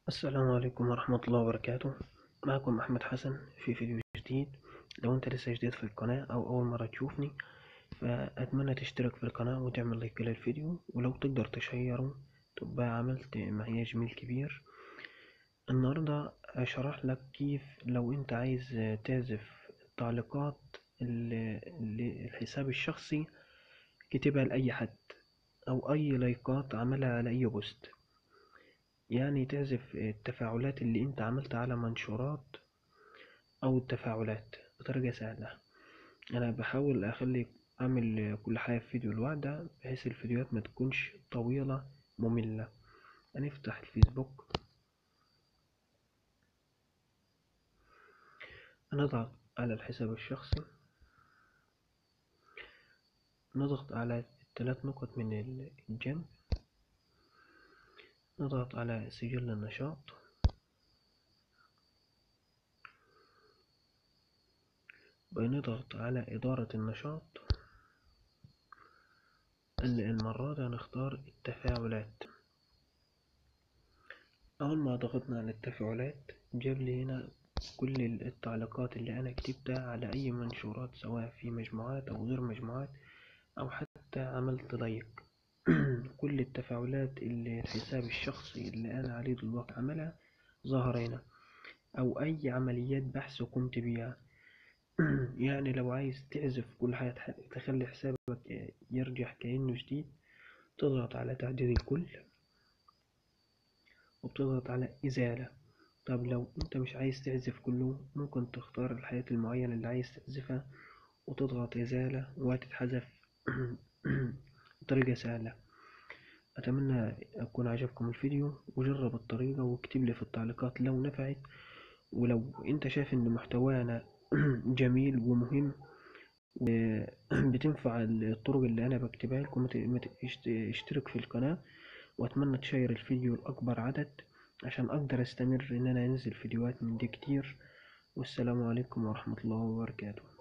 السلام عليكم ورحمة الله وبركاته معكم أحمد حسن في فيديو جديد لو أنت لسه جديد في القناة أو أول مرة تشوفني فأتمنى تشترك في القناة وتعمل لايك للفيديو ولو تقدر تشيره تبقى عملت معايا جميل كبير النهاردة أشرح لك كيف لو أنت عايز تعزف تعليقات الحساب الشخصي كتبها لأي حد أو أي لايكات عملها على أي بوست يعني تعزف التفاعلات اللي انت عملتها على منشورات او التفاعلات بطريقة سهلة انا بحاول اخلي اعمل كل حاجة في فيديو لوحدها بحيث الفيديوهات ما تكونش طويلة مملة هنفتح الفيسبوك نضغط على الحساب الشخصي نضغط على الثلاث نقط من الجنب نضغط على سجل النشاط بنضغط على إدارة النشاط المرة دي هنختار التفاعلات أول ما ضغطنا على التفاعلات جاب لي هنا كل التعليقات اللي أنا كتبتها على أي منشورات سواء في مجموعات أو غير مجموعات أو حتى عملت لايك كل التفاعلات اللي الحساب الشخصي اللي أنا عليه دلوقتي عملها ظهر هنا أو أي عمليات بحث قمت بيها يعني لو عايز تعزف كل حاجة تخلي حسابك يرجع كأنه جديد تضغط على تعديل الكل وبتضغط على إزالة طب لو أنت مش عايز تعزف كله ممكن تختار الحياة المعينة اللي عايز تعزفها وتضغط إزالة وهتتحذف بطريقة سهلة أتمنى أكون عجبكم الفيديو وجرب الطريقة واكتب لي في التعليقات لو نفعت ولو أنت شايف إن محتوانا جميل ومهم وبتنفع الطرق اللي أنا بكتبها لكم اشترك في القناة وأتمنى تشير الفيديو لأكبر عدد عشان أقدر أستمر إن أنا أنزل فيديوهات من دي كتير والسلام عليكم ورحمة الله وبركاته